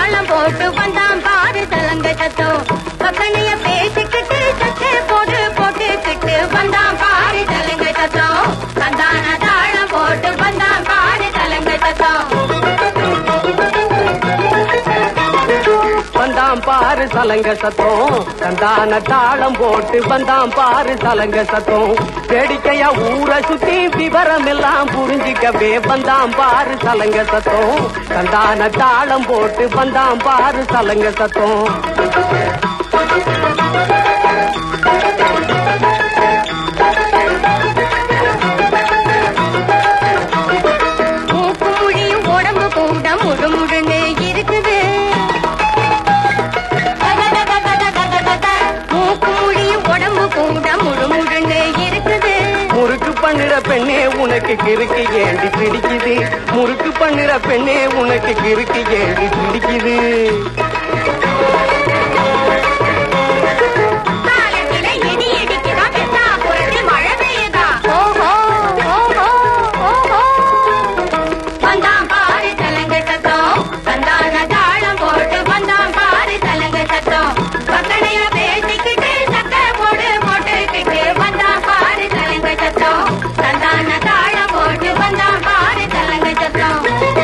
தாளம் போட்டு வந்தான் பாரு சலங்க சத்தம் பக்கனைய பேசிக்கிட்டு சட்டை போட்டு போட்டுக்கிட்டு வந்தான் பாரு சலங்க சத்தம் சந்தான தாளம் போட்டு வந்தான் பாரு சலங்க சத்தம் வந்தாம் பாரு சலங்க சத்தம் சந்தான தாளம் போட்டு வந்தாம் பாரு சலங்க சத்தம் வேடிக்கையா ஊரை சுத்தி விவரம் எல்லாம் புரிஞ்சுக்கவே வந்தாம் பாரு சலங்க சத்தம் சந்தான தாளம் போட்டு வந்தாம் பாரு சலங்க சத்தம் மூக்கு மொழியும் உடம்பு கூட முழு முழுன்னு இருக்குது மூக்கு மொழியும் உடம்பு கூட முழு முழுன்னு இருக்குது முறுக்கு பண்ணுற பெண்ணே உனக்கு கிறுக்கு ஏண்டி பிடிக்குது முறுக்கு பண்ணுற பெண்ணே உனக்கு கிறுக்கு ஏண்டி பிடிக்குது காலத்துல இடி இடிக்குதா பெத்தா புரட்டு மழை பெய்யுதா ஓஹோ ஓஹோ ஓஹோ வந்தான் பாரு சலங்க சத்தம் சந்தான தாளம் போட்டு வந்தான் பாரு சலங்க சத்தம் பக்கனைய பேசிக்கிட்டு சக்க போடு போட்டுக்கிட்டு வந்தான் பாரு சலங்க சத்தம் சந்தான தாளம் போட்டு வந்தான் பாரு சலங்க சத்தம்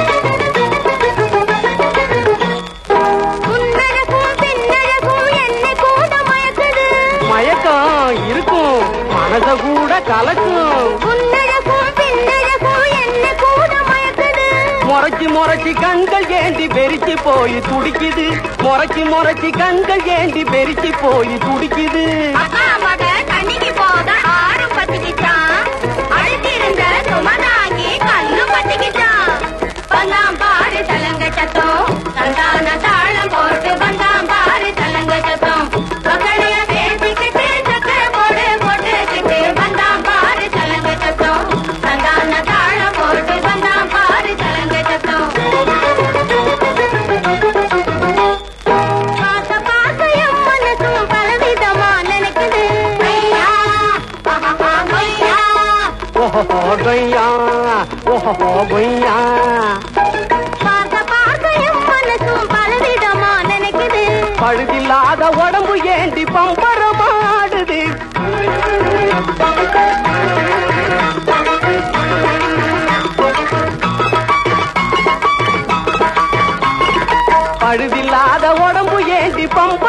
உன்னழகும் பின்னழகும் என்னை கூட மயக்குது மயக்கம் இருக்கும் மனத கூட கலக்கும் உன்னழகும் பின்னழகும் என்னை கூட மயக்குது முறைச்சு முறைச்சு கண்கள் ஏண்டி வெறிச்சு போய் துடிக்குது முறைச்சு முறைச்சு கண்கள் ஏண்டி வெறிச்சு போய் துடிக்குது அப்பா மக தண்ணிக்கு போத ஆறு பத்திக்கிச்சான் அழுத்திருந்த சுமதாங்கி கல்லு பத்திக்கிச்சான் வந்தான் பாரு தலங்க சத்தம் சந்தான தாளம் போட்டு வந்தான் பாரு தலங்க சத்தம் மக்களைய பேசிக்கிட்டு சக்கரை போடு போட்டுக்கிட்டு வந்தான் பாரு தலங்க சத்தம் சந்தான தாளம் போட்டு வந்தான் பாரு தலங்க சத்தம் பாச பாச என் மனசும் பலவிதமா நினைக்குது ஐயா, ஆஹா, ஐயா. ஓஹோ கொய்யா ஓஹோ கொய்யா பாச பாச என் மனசும் பலவிதமா நினைக்குது பழுதில்லாத உடம்பு ஏண்டி பம்பரமாடுது பழுதில்லாத உடம்பு ஏண்டி பம்பர